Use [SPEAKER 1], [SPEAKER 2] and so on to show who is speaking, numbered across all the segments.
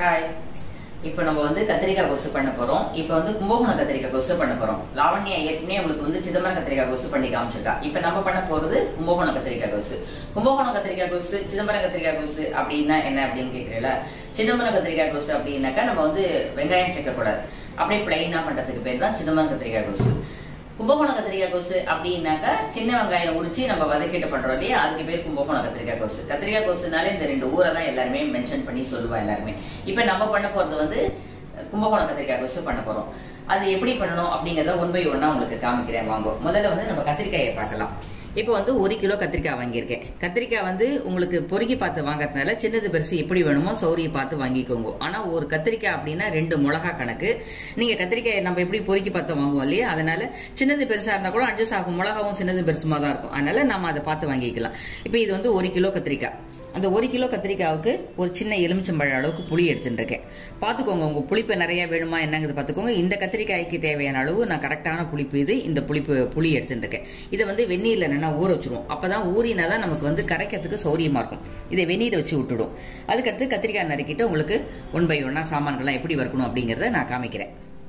[SPEAKER 1] Hi இப்போ நம்ம வந்து கத்திரிக்காய் கொசு பண்ண போறோம் இப்போ வந்து கும்பகோணம் கத்திரிக்காய் கொசு பண்ண போறோம் லாவண்யா ஏற்கனவே உங்களுக்கு வந்து சிதம்பரம் கத்திரிக்காய் கொசு பண்ணி காமிச்சிருக்கா இப்போ நம்ம பண்ண போறது கும்பகோணம் கத்திரிக்காய் கொசு கும்பகோணம் கத்திரிக்காய் கொசு சிதம்பரம் கத்திரிக்காய் கொசு அப்படின்னா என்ன அப்படின்னு கேட்கறீங்களா சிதம்பரம் கத்திரிக்காய் கொசு அப்படின்னாக்கா நம்ம வந்து வெங்காயம் சேர்க்கக்கூடாது அப்படியே பிளைனா பண்றதுக்கு பேர் தான் சிதம்பரம் கத்திரிக்காய் கொசு கும்பகோணம் கத்திரிக்காய் கோசு அப்படின்னாக்கா சின்ன வெங்காயம் உரிச்சு நம்ம வதக்கிட்டு பண்றோம் இல்லையா அதுக்கு பேர் கும்பகோணம் கத்திரிக்காய் கோசு கத்திரிக்காய் கோசுனாலே இந்த ரெண்டு ஊரை தான் எல்லாருமே மென்ஷன் பண்ணி சொல்லுவா எல்லாருமே இப்ப நம்ம பண்ண போறது வந்து கும்பகோணம் கத்திரிக்காய் கோசு பண்ண போறோம் அது எப்படி பண்ணணும் அப்படிங்கறத ஒன் பை ஒன்னா உங்களுக்கு காமிக்கிறேன் வாங்க முதல்ல வந்து நம்ம கத்திரிக்காயை பார்க்கலாம் இப்போ வந்து ஒரு கிலோ கத்திரிக்காய் வாங்கியிருக்கேன் கத்திரிக்காய் வந்து உங்களுக்கு பொறுக்கி பார்த்து வாங்கறதுனால சின்னது பெருசு எப்படி வேணுமோ சௌரியை பார்த்து வாங்கிக்கோங்க ஆனா ஒரு கத்திரிக்காய் அப்படின்னா ரெண்டு மிளகா கணக்கு நீங்க கத்திரிக்காயை நம்ம எப்படி பொறுக்கி பார்த்து வாங்குவோம் இல்லையா அதனால சின்னது பெருசா இருந்தா கூட அட்ஜஸ்ட் ஆகும் மிளகாவும் சின்னது பெருசுமா தான் இருக்கும் அதனால நம்ம அதை பார்த்து வாங்கிக்கலாம் இப்போ இது வந்து ஒரு கிலோ கத்திரிக்காய் அந்த ஒரு கிலோ கத்திரிக்காவுக்கு ஒரு சின்ன எலுமிச்சம்பழம் அளவுக்கு புளி எடுத்துட்டு இருக்கேன் பார்த்துக்கோங்க உங்க புளிப்பு நிறைய வேணுமா என்னங்கிறது பார்த்துக்கோங்க இந்த கத்திரிக்காய்க்கு தேவையான அளவு நான் கரெக்டான புளிப்பு இது இந்த புளிப்பு புளி எடுத்துட்டு இருக்கேன் இதை வந்து வெந்நீர்ல என்னன்னா ஊற வச்சிருவோம் அப்பதான் ஊறினா தான் நமக்கு வந்து கரைக்கிறதுக்கு சௌரியமா இருக்கும் இதை வெந்நீரை வச்சு விட்டுடும் அதுக்கடுத்து கத்திரிக்காய் நறுக்கிட்டு உங்களுக்கு ஒன் பை ஒன்னா சாமான்கள்லாம் எப்படி வறுக்கணும் அப்படிங்கறத நான் காமிக்கிறேன்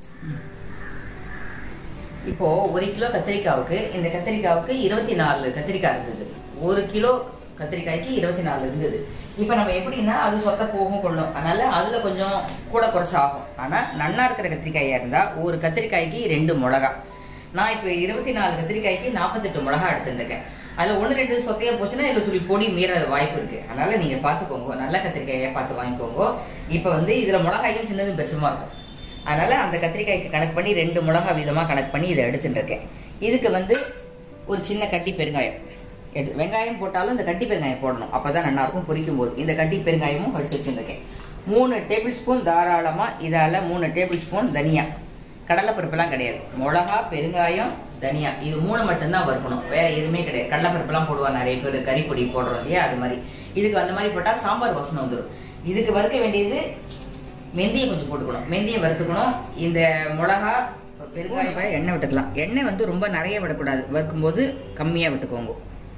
[SPEAKER 1] இப்போ ஒரு கிலோ கத்திரிக்காவுக்கு இந்த கத்திரிக்காவுக்கு இருபத்தி நாலு கத்திரிக்காய் இருந்தது ஒரு கிலோ கத்திரிக்காய்க்கு இருபத்தி நாலு இருந்தது இப்போ நம்ம எப்படின்னா அது சொத்த போகும் கொள்ளும் அதனால அதுல கொஞ்சம் கூட குறைச்சு ஆகும் ஆனா நன்னா இருக்கிற கத்திரிக்காயா இருந்தா ஒரு கத்திரிக்காய்க்கு ரெண்டு மிளகா நான் இப்போ இருபத்தி நாலு கத்திரிக்காய்க்கு நாற்பத்தெட்டு மிளகா எடுத்துருக்கேன் அதுல ஒன்று ரெண்டு சொத்தையா போச்சுன்னா இதுல துளி பொடி மீற வாய்ப்பு இருக்கு அதனால நீங்க பாத்துக்கோங்க நல்ல கத்திரிக்காயை பார்த்து வாங்கிக்கோங்க இப்போ வந்து இதுல மிளகாயும் சின்னதும் பெருசுமா இருக்கும் அதனால அந்த கத்திரிக்காய்க்கு கணக்கு பண்ணி ரெண்டு மிளகா வீதமா கணக்கு பண்ணி இதை எடுத்துட்டு இருக்கேன் இதுக்கு வந்து ஒரு சின்ன கட்டி பெருங்காயம் எடு வெங்காயம் போட்டாலும் இந்த கட்டி பெருங்காயம் போடணும் அப்பதான் நல்லா இருக்கும் பொரிக்கும் போது இந்த கட்டி பெருங்காயமும் எடுத்து வச்சிருக்கேன் மூணு டேபிள் ஸ்பூன் தாராளமா இதால மூணு டேபிள் ஸ்பூன் தனியா கடலைப்பருப்புலாம் கிடையாது மிளகா பெருங்காயம் தனியா இது மூணு மட்டும்தான் வறுக்கணும் வேற எதுவுமே கிடையாது கடலைப்பருப்புலாம் போடுவாங்க நிறைய பேர் கறிப்பொடி போடுறோம் இல்லையா அது மாதிரி இதுக்கு அந்த மாதிரி போட்டா சாம்பார் வாசனை வந்துடும் இதுக்கு வறுக்க வேண்டியது மெந்தியை கொஞ்சம் போட்டுக்கணும் மெந்தியை வறுத்துக்கணும் இந்த மிளகா பெருங்காயம் எண்ணெய் விட்டுக்கலாம் எண்ணெய் வந்து ரொம்ப நிறைய விடக்கூடாது வறுக்கும்போது கம்மியாக விட்டுக்கோங்க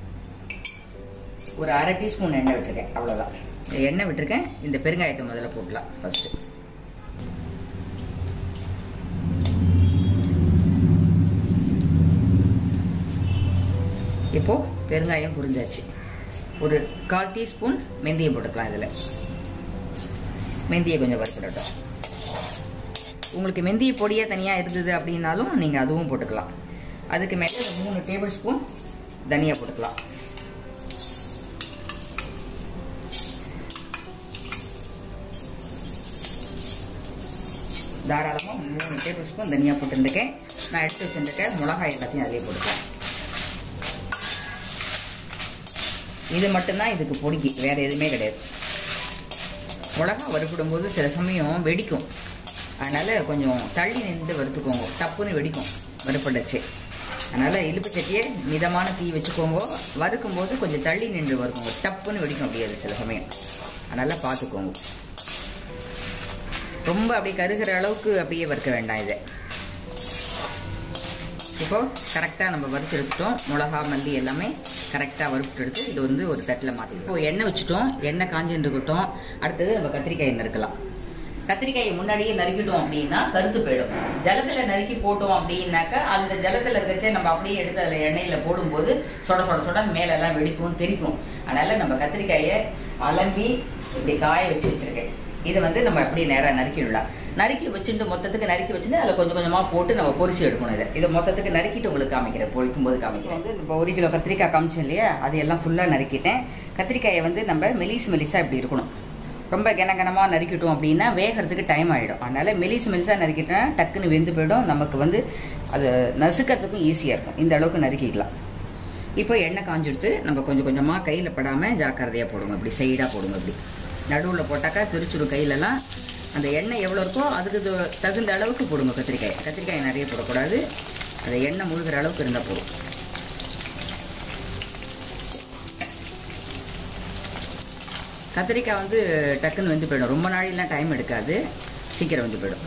[SPEAKER 1] ஒரு அரை டீஸ்பூன் எண்ணெய் விட்டுருக்கேன் அவ்வளோதான் இந்த எண்ணெய் விட்டுருக்கேன் இந்த பெருங்காயத்தை முதல்ல போடலாம் ஃபர்ஸ்ட் இப்போ பெருங்காயம் புரிஞ்சாச்சு ஒரு கால் டீஸ்பூன் மெந்தியை போட்டுக்கலாம் இதில் மெந்தியை கொஞ்சம் வறுக்கிடட்டும் உங்களுக்கு மெந்திய பொடியாக தனியாக இருந்தது அப்படின்னாலும் நீங்கள் அதுவும் போட்டுக்கலாம் அதுக்கு மேலே ஒரு மூணு டேபிள் ஸ்பூன் தனியா போட்டுக்கலாம் தாராளமாக மூணு டேபிள் ஸ்பூன் தனியா போட்டுருக்கேன் நான் எடுத்து வச்சுருக்கேன் மிளகாய் எல்லாத்தையும் அதிலே போட்டுக்கலாம் இது மட்டும்தான் இதுக்கு பொடிக்கு வேற எதுவுமே கிடையாது மிளகா வறுப்பிடும் போது சில சமயம் வெடிக்கும் அதனால கொஞ்சம் தள்ளி நின்று வறுத்துக்கோங்க டப்புன்னு வெடிக்கும் வறுப்படைச்சு அதனால இழுப்பு சட்டியை மிதமான தீ வச்சுக்கோங்க வறுக்கும் போது கொஞ்சம் தள்ளி நின்று வறுக்கோங்க டப்புன்னு வெடிக்கும் முடியாது சில சமயம் அதனால பார்த்துக்கோங்க ரொம்ப அப்படி கருகிற அளவுக்கு அப்படியே வறுக்க வேண்டாம் இதை இப்போ கரெக்டாக நம்ம வறுத்து எடுத்துட்டோம் மிளகா மல்லி எல்லாமே கரெக்டாக வறுத்து எடுத்து இது வந்து ஒரு தட்டில் மாற்றி இப்போ எண்ணெய் வச்சுட்டோம் எண்ணெய் காஞ்சுட்டு இருக்கட்டும் அடுத்தது நம்ம கத்திரிக்காய் நறுக்கலாம் கத்திரிக்காயை முன்னாடியே நறுக்கிட்டோம் அப்படின்னா கருத்து போயிடும் ஜலத்துல நறுக்கி போட்டோம் அப்படின்னாக்கா அந்த ஜலத்துல இருக்கச்சே நம்ம அப்படியே எடுத்து அதில் எண்ணெயில போடும்போது சொட சொட சொட மேலெல்லாம் வெடிக்கும் தெரிக்கும் அதனால நம்ம கத்திரிக்காயை அலம்பி இப்படி காய வச்சு வச்சிருக்கேன் இதை வந்து நம்ம அப்படியே நேராக நறுக்கிடலாம் நறுக்கி வச்சுட்டு மொத்தத்துக்கு நறுக்கி வச்சுட்டு அதில் கொஞ்சம் கொஞ்சமாக போட்டு நம்ம பொரிச்சு எடுக்கணும் இதை இதை மொத்தத்துக்கு நறுக்கிட்டு உங்களுக்கு காமிக்கிறேன் பொரிக்கும் போது காமிக்கிறேன் வந்து இப்போ ஒரு கிலோ கத்திரிக்காய் காமிச்சேன் இல்லையா அது எல்லாம் ஃபுல்லாக நறுக்கிட்டேன் கத்திரிக்காயை வந்து நம்ம மெலிஸ் மெலிஸாக இப்படி இருக்கணும் ரொம்ப கனகனமாக நறுக்கிட்டோம் அப்படின்னா வேகிறதுக்கு டைம் ஆகிடும் அதனால மெலிஸ் மெலிஸாக நறுக்கிட்டோன்னா டக்குன்னு வெந்து போயிடும் நமக்கு வந்து அது நசுக்கிறதுக்கும் ஈஸியாக இருக்கும் இந்த அளவுக்கு நறுக்கிக்கலாம் இப்போ எண்ணெய் காஞ்சிடுத்து நம்ம கொஞ்சம் கொஞ்சமாக கையில் படாமல் ஜாக்கிரதையாக போடுங்க இப்படி சைடாக போடுங்க இப்படி நடுவில் போட்டாக்கா திருச்சிடும் கையிலலாம் அந்த எண்ணெய் எவ்வளோ இருக்கோ அதுக்கு து- தகுந்த அளவுக்கு போடுங்க கத்திரிக்காய் கத்திரிக்காய் நிறைய போடக்கூடாது அந்த எண்ணெய் முழுகிற அளவுக்கு இருந்தால் போதும் கத்திரிக்காய் வந்து டக்குன்னு வெந்து போயிடும் ரொம்ப நாளையெல்லாம் டைம் எடுக்காது சீக்கிரம் வெந்து போயிடும்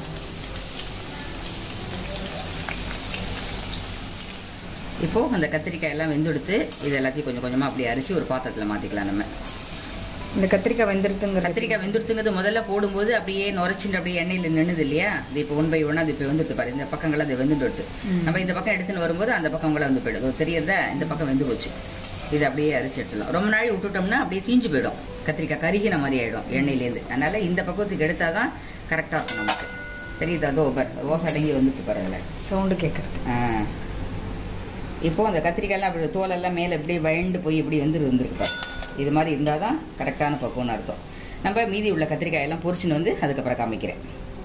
[SPEAKER 1] இப்போ அந்த கத்திரிக்காய் எல்லாம் வெந்தெடுத்து இது எல்லாத்தையும் கொஞ்சம் கொஞ்சமாக அப்படி அரிசி ஒரு பாத்திரத்தில் மாற்றிக்கலாம் நம்ம
[SPEAKER 2] இந்த கத்திரிக்காய் வெந்திருக்குங்கிற
[SPEAKER 1] கத்திரிக்காய் வெந்துடுத்துங்கிறது முதல்ல போடும்போது அப்படியே நுரைச்சிட்டு அப்படியே எண்ணெயில் நின்னுது இல்லையா இது இப்போ ஒன் பை ஒன் அது இப்போ வந்துட்டு பாரு இந்த பக்கங்கள் அது வெந்துட்டு நம்ம இந்த பக்கம் எடுத்துன்னு வரும்போது அந்த பக்கங்களை வந்து போயிடும் இது தெரியுதா இந்த பக்கம் வெந்து போச்சு இது அப்படியே அரைச்சி எடுத்துடலாம் ரொம்ப நாள் விட்டுட்டோம்னா அப்படியே தீஞ்சு போயிடும் கத்திரிக்காய் கருகின மாதிரி ஆயிடும் எண்ணெயிலேருந்து அதனால இந்த பக்கத்துக்கு எடுத்தால் தான் கரெக்டாக இருக்கும் நமக்கு தெரியுதா அதோ பார் ஓசை அடங்கி வந்துட்டு பாருங்களேன்
[SPEAKER 2] சவுண்டு கேட்குறது
[SPEAKER 1] ஆ. இப்போ அந்த கத்திரிக்காயெல்லாம் அப்படி தோலெல்லாம் மேலே இப்படி வயண்டு போய் இப்படி வந்து வந்திருக்கு பாரு இது மாதிரி இருந்தால் தான் கரெக்டான பக்குவம்னு அர்த்தம் நம்ம மீதி உள்ள கத்திரிக்காயெல்லாம் பொரிச்சுன்னு வந்து அதுக்கப்புறம் காமிக்கிறேன்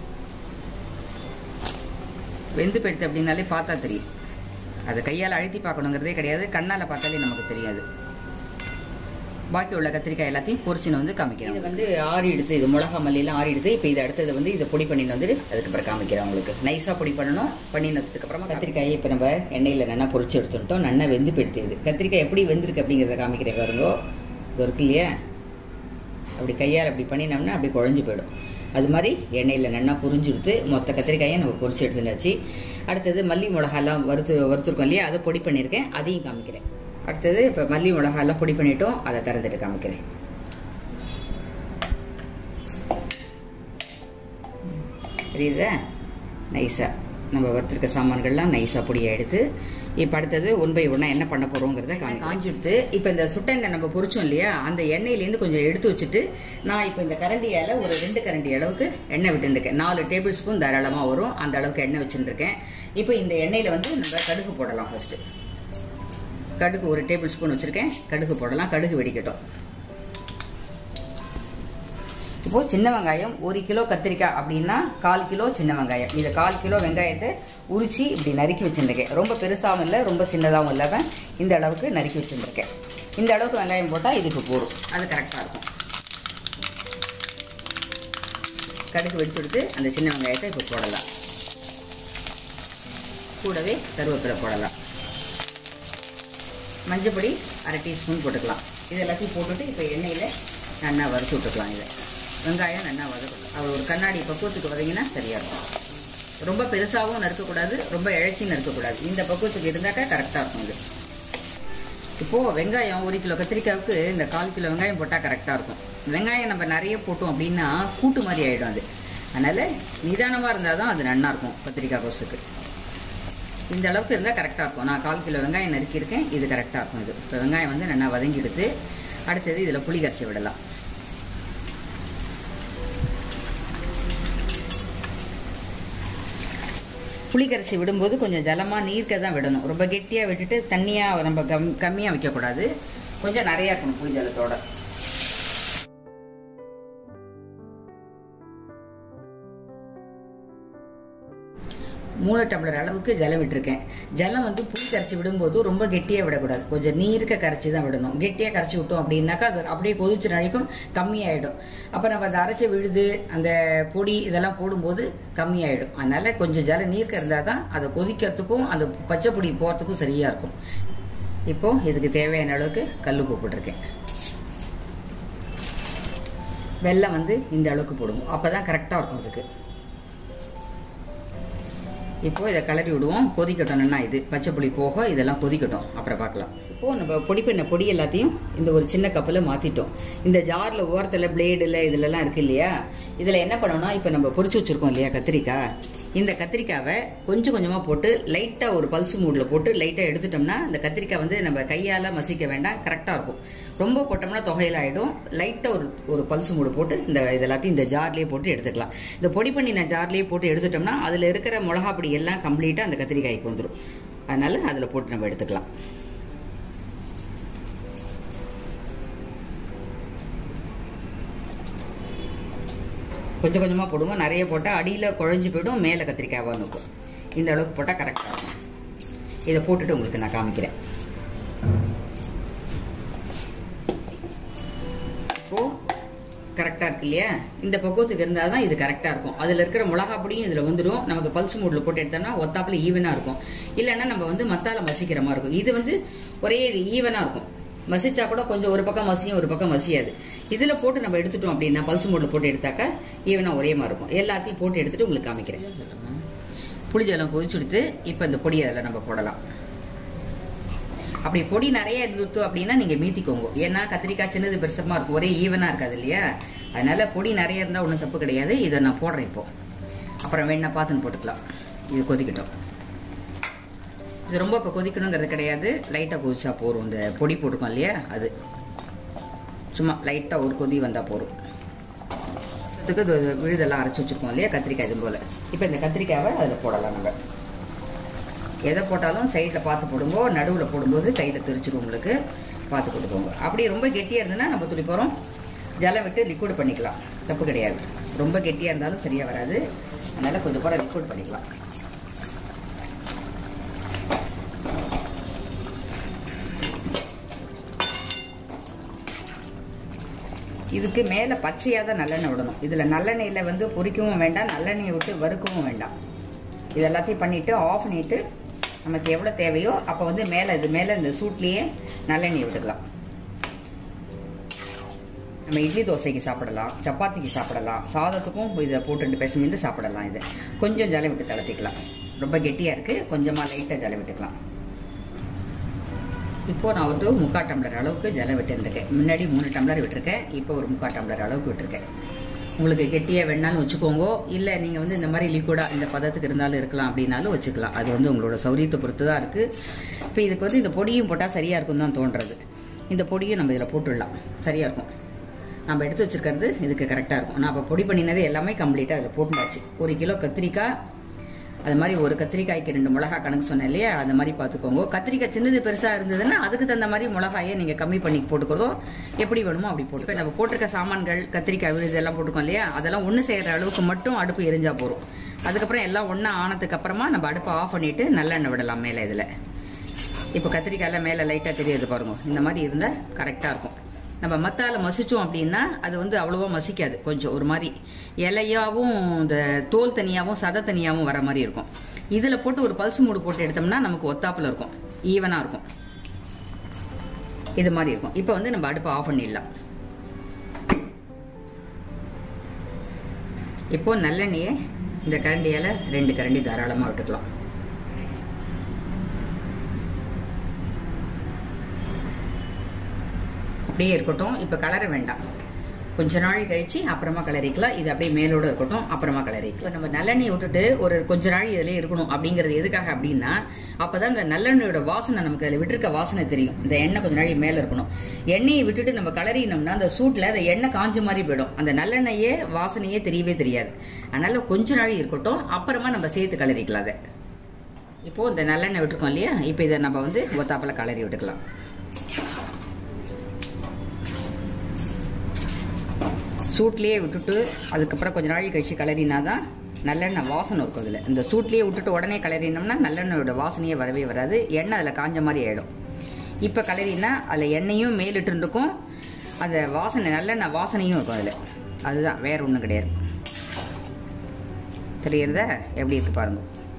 [SPEAKER 1] வெந்து போயிடுத்து அப்படின்னாலே பார்த்தா தெரியும் அது கையால் அழுத்தி பார்க்கணுங்கிறதே கிடையாது கண்ணால் பார்த்தாலே நமக்கு தெரியாது பாக்கி உள்ள கத்திரிக்காய் எல்லாத்தையும் பொரிச்சுன்னு வந்து காமிக்கிறேன் இது வந்து ஆறி எடுத்து இது மிளகா மல்லியெல்லாம் ஆறி எடுத்து இப்போ இது அடுத்தது வந்து இதை பொடி பண்ணின்னு வந்து அதுக்கப்புறம் காமிக்கிறேன் உங்களுக்கு நைஸாக பொடி பண்ணணும் பண்ணினதுக்கு அப்புறமா கத்திரிக்காயை இப்போ நம்ம எண்ணெயில் நல்லா பொரிச்சு எடுத்துட்டோம் நல்லா வெந்து போயிடுத்து கத்திரிக்காய் எப்படி வெந்திருக்கு அப்படிங்கிறத காமிக்கிறேன் பாருங்க இது இருக்கு இல்லையா அப்படி கையால் அப்படி பண்ணினோம்னா அப்படி குழஞ்சு போயிடும் அது மாதிரி எண்ணெயில் நல்லா புரிஞ்சு எடுத்து மொத்த கத்திரிக்காயை நம்ம பொரிச்சு எடுத்துனாச்சு அடுத்தது மல்லி மிளகாலாம் வறுத்து வறுத்துருக்கோம் இல்லையா அதை பொடி பண்ணியிருக்கேன் அதையும் காமிக்கிறேன் அடுத்தது இப்போ மல்லி மிளகாலாம் பொடி பண்ணிட்டோம் அதை திறந்துட்டு காமிக்கிறேன் தெரியுதா நைஸாக நம்ம வறுத்துருக்க சாமான்கள்லாம் நைஸாக பொடியாக எடுத்து இப்போ அடுத்தது ஒன் பை ஒன்னாக என்ன பண்ண போகிறோங்கிறத காமி காஞ்சி எடுத்து இப்போ இந்த சுட்டெண்ணெய் நம்ம பொரிச்சோம் இல்லையா அந்த எண்ணெயிலேருந்து கொஞ்சம் எடுத்து வச்சுட்டு நான் இப்போ இந்த கரண்டியால் ஒரு ரெண்டு கரண்டி அளவுக்கு எண்ணெய் விட்டுருக்கேன் நாலு டேபிள் ஸ்பூன் தாராளமாக வரும் அந்த அளவுக்கு எண்ணெய் வச்சுருக்கேன் இப்போ இந்த எண்ணெயில் வந்து நம்ம கடுகு போடலாம் ஃபஸ்ட்டு கடுகு ஒரு டேபிள் ஸ்பூன் வச்சுருக்கேன் கடுகு போடலாம் கடுகு வெடிக்கட்டும் இப்போ சின்ன வெங்காயம் ஒரு கிலோ கத்திரிக்காய் அப்படின்னா கால் கிலோ சின்ன வெங்காயம் இதை கால் கிலோ வெங்காயத்தை உரிச்சு இப்படி நறுக்கி வச்சுருக்கேன் ரொம்ப பெருசாகவும் இல்லை ரொம்ப சின்னதாகவும் இல்லாமல் இந்த அளவுக்கு நறுக்கி வச்சுருக்கேன் இந்த அளவுக்கு வெங்காயம் போட்டால் இதுக்கு போடும் அது கரெக்டாக இருக்கும் கடுகு வெடிச்சு எடுத்து அந்த சின்ன வெங்காயத்தை இப்போ போடலாம் கூடவே கருவேப்பிலை போடலாம் மஞ்சப்பொடி அரை டீஸ்பூன் போட்டுக்கலாம் இது எல்லாத்தையும் போட்டுட்டு இப்போ எண்ணெயில் நல்லா வறுத்து விட்டுக்கலாம் இதை வெங்காயம் நல்லா வதக்கணும் அது ஒரு கண்ணாடி பக்குவத்துக்கு வதங்கினா சரியாக இருக்கும் ரொம்ப பெருசாகவும் நறுக்கக்கூடாது ரொம்ப இழைச்சியும் நறுக்கக்கூடாது இந்த பக்குவத்துக்கு இருந்தாக்கா கரெக்டாக இருக்கும் இது இப்போது வெங்காயம் ஒரு கிலோ கத்திரிக்காவுக்கு இந்த கால் கிலோ வெங்காயம் போட்டால் கரெக்டாக இருக்கும் வெங்காயம் நம்ம நிறைய போட்டோம் அப்படின்னா கூட்டு மாதிரி ஆகிடும் அது அதனால் நிதானமாக இருந்தால் தான் அது நல்லா இருக்கும் கத்திரிக்காய் கோஸுக்கு இந்த அளவுக்கு இருந்தால் கரெக்டாக இருக்கும் நான் கால் கிலோ வெங்காயம் நறுக்கியிருக்கேன் இது கரெக்டாக இருக்கும் இது இப்போ வெங்காயம் வந்து நல்லா வதங்கி எடுத்து அடுத்தது இதில் புளி கரைச்சி விடலாம் புளி கரைச்சி விடும்போது கொஞ்சம் ஜலமாக நீர்க்க தான் விடணும் ரொம்ப கெட்டியாக விட்டுட்டு தண்ணியாக நம்ம கம் கம்மியாக வைக்கக்கூடாது கொஞ்சம் நிறையா இருக்கணும் புளி ஜலத்தோட மூணு டம்ளர் அளவுக்கு ஜலம் விட்டுருக்கேன் ஜலம் வந்து புளி கரைச்சி விடும்போது ரொம்ப கெட்டியாக விடக்கூடாது கொஞ்சம் நீருக்க கரைச்சி தான் விடணும் கெட்டியாக கரைச்சி விட்டோம் அப்படின்னாக்கா அது அப்படியே கொதிச்சு நாளைக்கும் கம்மியாயிடும் அப்போ நம்ம அந்த அரைச்சி விழுது அந்த பொடி இதெல்லாம் போடும்போது கம்மியாயிடும் அதனால கொஞ்சம் ஜலம் நீர்க்க இருந்தால் தான் அதை கொதிக்கிறதுக்கும் அந்த பச்சை பொடி போகிறதுக்கும் சரியாக இருக்கும் இப்போ இதுக்கு தேவையான அளவுக்கு கல்லுப்பு போட்டிருக்கேன் வெல்லம் வந்து இந்த அளவுக்கு போடுவோம் அப்போ தான் கரெக்டாக இருக்கும் அதுக்கு இப்போ இதை கிளறி விடுவோம் கொதிக்கட்டும்னா இது பச்சை புளி போக இதெல்லாம் கொதிக்கட்டும் அப்புறம் பார்க்கலாம் இப்போ நம்ம பொடி பண்ண பொடி எல்லாத்தையும் இந்த ஒரு சின்ன கப்பில் மாற்றிட்டோம் இந்த ஜாரில் ஓரத்தில் பிளேடில் இதுலலாம் இருக்கு இல்லையா இதில் என்ன பண்ணணும்னா இப்போ நம்ம பொரிச்சு வச்சுருக்கோம் இல்லையா கத்திரிக்காய் இந்த கத்திரிக்காவை கொஞ்சம் கொஞ்சமாக போட்டு லைட்டாக ஒரு பல்ஸ் மூடில் போட்டு லைட்டாக எடுத்துட்டோம்னா இந்த கத்திரிக்காய் வந்து நம்ம கையால் மசிக்க வேண்டாம் கரெக்டாக இருக்கும் ரொம்ப போட்டோம்னா தொகையில் ஆகிடும் லைட்டாக ஒரு ஒரு பல்ஸ் மூடு போட்டு இந்த இது எல்லாத்தையும் இந்த ஜார்லேயே போட்டு எடுத்துக்கலாம் இந்த பொடி பண்ணி நான் ஜார்லேயே போட்டு எடுத்துட்டோம்னா அதில் இருக்கிற மிளகா பொடி எல்லாம் கம்ப்ளீட்டாக அந்த கத்திரிக்காய்க்கு வந்துடும் அதனால அதில் போட்டு நம்ம எடுத்துக்கலாம் கொஞ்சம் கொஞ்சமாக போடுவோம் நிறைய போட்டால் அடியில் குழஞ்சி போயிடும் மேலே கத்திரிக்காவாக இருக்கும் இந்த அளவுக்கு போட்டால் கரெக்டாக இருக்கும் இதை போட்டுட்டு உங்களுக்கு நான் காமிக்கிறேன் இப்போது கரெக்டாக இருக்கு இல்லையா இந்த பக்குவத்துக்கு இருந்தால் தான் இது கரெக்டாக இருக்கும் அதில் இருக்கிற மிளகா பொடியும் இதில் வந்துடும் நமக்கு பல்ஸ் மூடில் போட்டு எடுத்தோம்னா ஒத்தாப்பில் ஈவனாக இருக்கும் இல்லைன்னா நம்ம வந்து மத்தால மசிக்கிற மாதிரி இருக்கும் இது வந்து ஒரே ஈவனாக இருக்கும் மசிச்சா கூட கொஞ்சம் ஒரு பக்கம் மசியும் ஒரு பக்கம் மசியாது இதில் போட்டு நம்ம எடுத்துட்டோம் அப்படின்னா பல்ஸ் மூடில் போட்டு எடுத்தாக்கா ஈவனாக ஒரே மாதிரி இருக்கும் எல்லாத்தையும் போட்டு எடுத்துட்டு உங்களுக்கு காமிக்கிறேன் புளிஜலம் கொதிச்சுடுத்து இப்போ இந்த பொடியை அதில் நம்ம போடலாம் அப்படி பொடி நிறைய இருந்துட்டு அப்படின்னா நீங்க மீத்திக்கோங்க ஏன்னா கத்திரிக்காய் சின்னது பெருசமா இருக்கும் ஒரே ஈவனா இருக்காது இல்லையா அதனால பொடி நிறைய இருந்தா ஒன்றும் தப்பு கிடையாது இதை நான் போடுறேன் இப்போ அப்புறம் வேணா பார்த்துன்னு போட்டுக்கலாம் இது கொதிக்கட்டும் இது ரொம்ப இப்போ கொதிக்கணுங்கிறது கிடையாது லைட்டாக கொதிச்சா போதும் இந்த பொடி போட்டிருக்கோம் இல்லையா அது சும்மா லைட்டாக ஒரு கொதி வந்தால் போதும் இதுக்கு இது விழுதெல்லாம் அரைச்சி வச்சுருக்கோம் இல்லையா கத்திரிக்காய் இது போல் இப்போ இந்த கத்திரிக்காவை அதில் போடலாம் நம்ம எதை போட்டாலும் சைடில் பார்த்து போடுங்கோ நடுவில் போடும்போது கையில் தெரிச்சிடும் உங்களுக்கு பார்த்து போட்டுக்கோங்க அப்படி ரொம்ப கெட்டியாக இருந்ததுன்னா நம்ம துளி போகிறோம் ஜலம் விட்டு லிக்விட் பண்ணிக்கலாம் தப்பு கிடையாது ரொம்ப கெட்டியாக இருந்தாலும் சரியாக வராது அதனால் கொஞ்சம் போல லிக்விட் பண்ணிக்கலாம் இதுக்கு மேலே பச்சையாக தான் நல்லெண்ணெய் விடணும் இதில் நல்லெண்ணெயில் வந்து பொரிக்கவும் வேண்டாம் நல்லெண்ணெயை விட்டு வறுக்கவும் வேண்டாம் இது எல்லாத்தையும் பண்ணிவிட்டு ஆஃப் பண்ணிவிட்டு நமக்கு எவ்வளோ தேவையோ அப்போ வந்து மேலே இது மேலே இந்த சூட்லேயே நல்லெண்ணெய் விட்டுக்கலாம் நம்ம இட்லி தோசைக்கு சாப்பிடலாம் சப்பாத்திக்கு சாப்பிடலாம் சாதத்துக்கும் இதை போட்டுட்டு பிசைஞ்சுட்டு சாப்பிடலாம் இதை கொஞ்சம் ஜலம் விட்டு தளர்த்திக்கலாம் ரொம்ப கெட்டியாக இருக்குது கொஞ்சமாக லைட்டாக ஜலம் விட்டுக்கலாம் இப்போ நான் ஒரு முக்கால் டம்ளர் அளவுக்கு ஜலம் விட்டுருக்கேன் முன்னாடி மூணு டம்ளர் விட்டுருக்கேன் இப்போ ஒரு முக்கால் டம்ளர் அளவுக்கு விட்டுருக்கேன் உங்களுக்கு கெட்டியாக வேணாலும் வச்சுக்கோங்க இல்லை நீங்கள் வந்து இந்த மாதிரி லிக்விடாக இந்த பதத்துக்கு இருந்தாலும் இருக்கலாம் அப்படின்னாலும் வச்சுக்கலாம் அது வந்து உங்களோட சௌரியத்தை பொறுத்து தான் இருக்குது இப்போ இதுக்கு வந்து இந்த பொடியும் போட்டால் சரியாக இருக்கும் தான் தோன்றது இந்த பொடியும் நம்ம இதில் போட்டுடலாம் சரியாக இருக்கும் நம்ம எடுத்து வச்சிருக்கிறது இதுக்கு கரெக்டாக இருக்கும் நான் இப்போ பொடி பண்ணினது எல்லாமே கம்ப்ளீட்டாக அதில் போட்டுனாச்சு ஒரு கிலோ கத்திரிக்காய் அது மாதிரி ஒரு கத்திரிக்காய்க்கு ரெண்டு மிளகா கணக்கு சொன்னேன் இல்லையா அந்த மாதிரி பார்த்துக்கோங்க கத்திரிக்காய் சின்னது பெருசாக இருந்ததுன்னா அதுக்கு தகுந்த மாதிரி மிளகாயை நீங்கள் கம்மி பண்ணி போட்டுக்கிறதோ எப்படி வேணுமோ அப்படி போட்டு இப்போ நம்ம போட்டிருக்க சாமான்கள் கத்திரிக்காய் விழுது எல்லாம் போட்டுக்கோம் இல்லையா அதெல்லாம் ஒன்று செய்கிற அளவுக்கு மட்டும் அடுப்பு எரிஞ்சா போதும் அதுக்கப்புறம் எல்லாம் ஒன்றா ஆனதுக்கு அப்புறமா நம்ம அடுப்பை ஆஃப் பண்ணிட்டு நல்லெண்ணெய் விடலாம் மேலே இதில் இப்போ கத்திரிக்காயெல்லாம் மேலே லைட்டாக தெரியுது பாருங்க இந்த மாதிரி இருந்தால் கரெக்டாக இருக்கும் நம்ம மத்தால மசிச்சோம் அப்படின்னா அது வந்து அவ்வளோவா மசிக்காது கொஞ்சம் ஒரு மாதிரி இலையாவும் இந்த தோல் தனியாகவும் சதை தனியாகவும் வர மாதிரி இருக்கும் இதில் போட்டு ஒரு பல்ஸ் மூடு போட்டு எடுத்தோம்னா நமக்கு ஒத்தாப்பில் இருக்கும் ஈவனாக இருக்கும் இது மாதிரி இருக்கும் இப்போ வந்து நம்ம அடுப்பை ஆஃப் பண்ணிடலாம் இப்போ நல்லெண்ணெயை இந்த கரண்டியால் ரெண்டு கரண்டி தாராளமாக விட்டுக்கலாம் அப்படியே இருக்கட்டும் இப்போ கலர வேண்டாம் கொஞ்ச நாள் கழிச்சு அப்புறமா கலரிக்கலாம் இது அப்படியே மேலோட இருக்கட்டும் அப்புறமா கலரிக்கலாம் நம்ம நல்லெண்ணெய் விட்டுட்டு ஒரு கொஞ்ச நாள் இதிலே இருக்கணும் அப்படிங்கிறது எதுக்காக அப்படின்னா அப்பதான் இந்த நல்லெண்ணெயோட வாசனை நமக்கு அதில் விட்டுருக்க வாசனை தெரியும் இந்த எண்ணெய் கொஞ்ச நாள் மேலே இருக்கணும் எண்ணெயை விட்டுட்டு நம்ம கலரினோம்னா அந்த சூட்டில் அந்த எண்ணெய் காஞ்ச மாதிரி போயிடும் அந்த நல்லெண்ணெயே வாசனையே தெரியவே தெரியாது அதனால கொஞ்ச நாள் இருக்கட்டும் அப்புறமா நம்ம சேர்த்து கலரிக்கலாம் அதை இப்போ இந்த நல்லெண்ணெய் விட்டுருக்கோம் இல்லையா இப்போ இதை நம்ம வந்து ஒத்தாப்பில் கலரி விட்டுக்கலாம் சூட்லேயே விட்டுட்டு அதுக்கப்புறம் கொஞ்ச நாள் கழிச்சு கலரினா தான் நல்லெண்ணெய் வாசனை இருக்கும் அதில் இந்த சூட்லேயே விட்டுட்டு உடனே கலரினோம்னா நல்லெண்ணெயோட வாசனையே வரவே வராது எண்ணெய் அதில் காஞ்ச மாதிரி ஆகிடும் இப்போ கலரினா அதில் எண்ணெயும் மேலிட்டு இருக்கும் அந்த வாசனை நல்லெண்ணெய் வாசனையும் இருக்கும் அதில் அதுதான் வேற ஒன்றும் கிடையாது தெரியறத எப்படி இருக்கு பாருங்க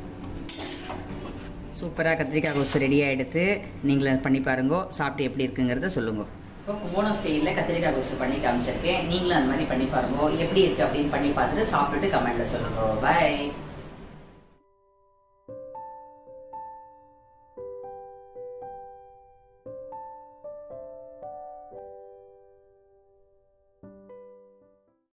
[SPEAKER 1] சூப்பராக கத்திரிக்காய் கொசு ரெடியாக எடுத்து நீங்களும் பண்ணி பாருங்க சாப்பிட்டு எப்படி இருக்குங்கிறத சொல்லுங்க இப்போ கும்போணம் ஸ்டைலில் கத்திரிக்காய் கொசு பண்ணி காமிச்சிருக்கேன் நீங்களும் அந்த மாதிரி பண்ணி பாருங்க எப்படி இருக்கு அப்படின்னு பண்ணி பார்த்துட்டு சாப்பிட்டுட்டு கமெண்ட்ல சொல்லுங்க பாய்